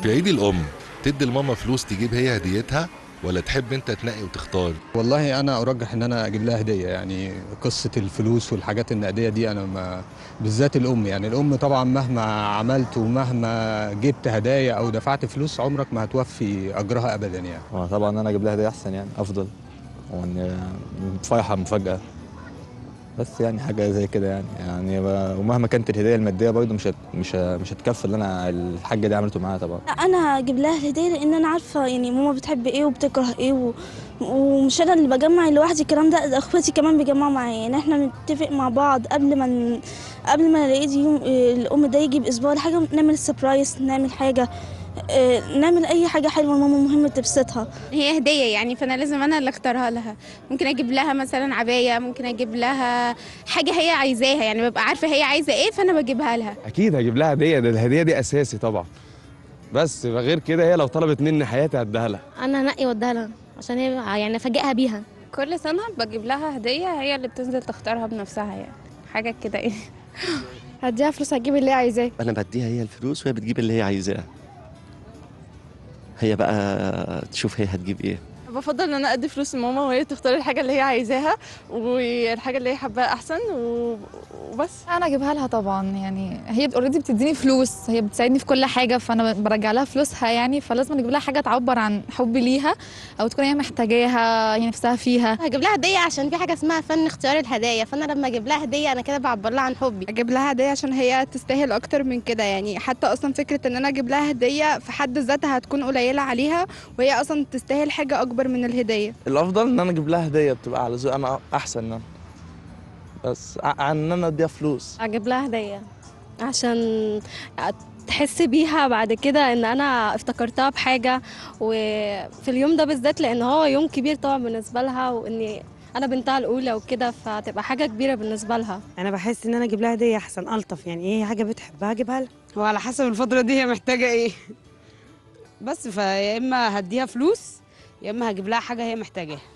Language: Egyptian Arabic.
في عيد الام تدي لماما فلوس تجيب هي هديتها ولا تحب انت تنقي وتختار والله انا ارجح ان انا اجيب لها هديه يعني قصه الفلوس والحاجات النقديه دي انا ما بالذات الام يعني الام طبعا مهما عملت ومهما جبت هدايا او دفعت فلوس عمرك ما هتوفي اجرها ابدا يعني آه، طبعا انا اجيب لها هديه احسن يعني افضل وان فرحه مفاجاه بس يعني حاجه زي كده يعني يعني ب- ومهما كانت الهديه الماديه برضه مش هت مش ه- مش هتكفي اللي انا الحاجه دي عملته معاها طبعا لا انا هجيب لها الهديه لان انا عارفه يعني ماما بتحب ايه وبتكره ايه و... ومش انا اللي بجمع لوحدي الكلام ده ده اخواتي كمان بيجمعوا معايا يعني احنا بنتفق مع بعض قبل ما ن... قبل ما العيد يوم إيه، الام ده يجي باسبوع ولا حاجه نعمل سربرايز نعمل حاجه إيه، نعمل اي حاجه حلوه ماما مهم تبسطها هي هدية يعني فأنا لازم أنا اللي أختارها لها ممكن أجيب لها مثلا عباية ممكن أجيب لها حاجة هي عايزاها يعني ببقى عارفة هي عايزة إيه فأنا بجيبها لها اكيد هجيب لها هديه ده الهديه دي اساسي طبعا بس غير كده هي لو طلبت مني حياتي هديها لها انا هنقي واديها لها عشان هي يعني افاجئها بيها كل سنة بجيب لها هدية هي اللي بتنزل تختارها بنفسها يعني حاجة كده إيه هديها فلوس هتجيب اللي هي عايزاه انا بديها هي الفلوس وهي بتجيب اللي هي عايزاه هي بقى تشوف هي هتجيب ايه بفضل ان انا ادي فلوس لماما وهي تختار الحاجه اللي هي عايزاها والحاجه اللي هي حباها احسن و- وبس انا اجيبها لها طبعا يعني هي اوريدي بتديني فلوس هي بتساعدني في كل حاجه فانا برجع لها فلوسها يعني فلازم اجيب لها حاجه تعبر عن حبي ليها او تكون هي محتاجاها هي نفسها فيها هجيب لها هديه عشان في حاجه اسمها فن اختيار الهدايا فانا لما اجيب لها هديه انا كده بعبر لها عن حبي اجيب لها هديه عشان هي تستاهل اكتر من كده يعني حتى اصلا فكره ان انا اجيب لها هديه في حد ذاتها هتكون قليله عليها وهي اصلا تستاهل حاجه اكبر من الهديه الافضل ان انا اجيب لها هديه بتبقى على ذوق انا احسن انا بس ع- عن ان انا اديها فلوس اجيب لها هديه عشان تحس بيها بعد كده ان انا افتكرتها بحاجه وفي اليوم ده بالذات لان هو يوم كبير طبعا بالنسبه لها واني انا بنتها الاولى وكده فتبقى حاجه كبيره بالنسبه لها انا بحس ان انا اجيب لها هديه احسن الطف يعني ايه حاجه بتحبها اجيبها لها وعلى حسب الفتره دي هي محتاجه ايه بس فيا اما هديها فلوس يا اما هجيب لها حاجه هي محتاجاها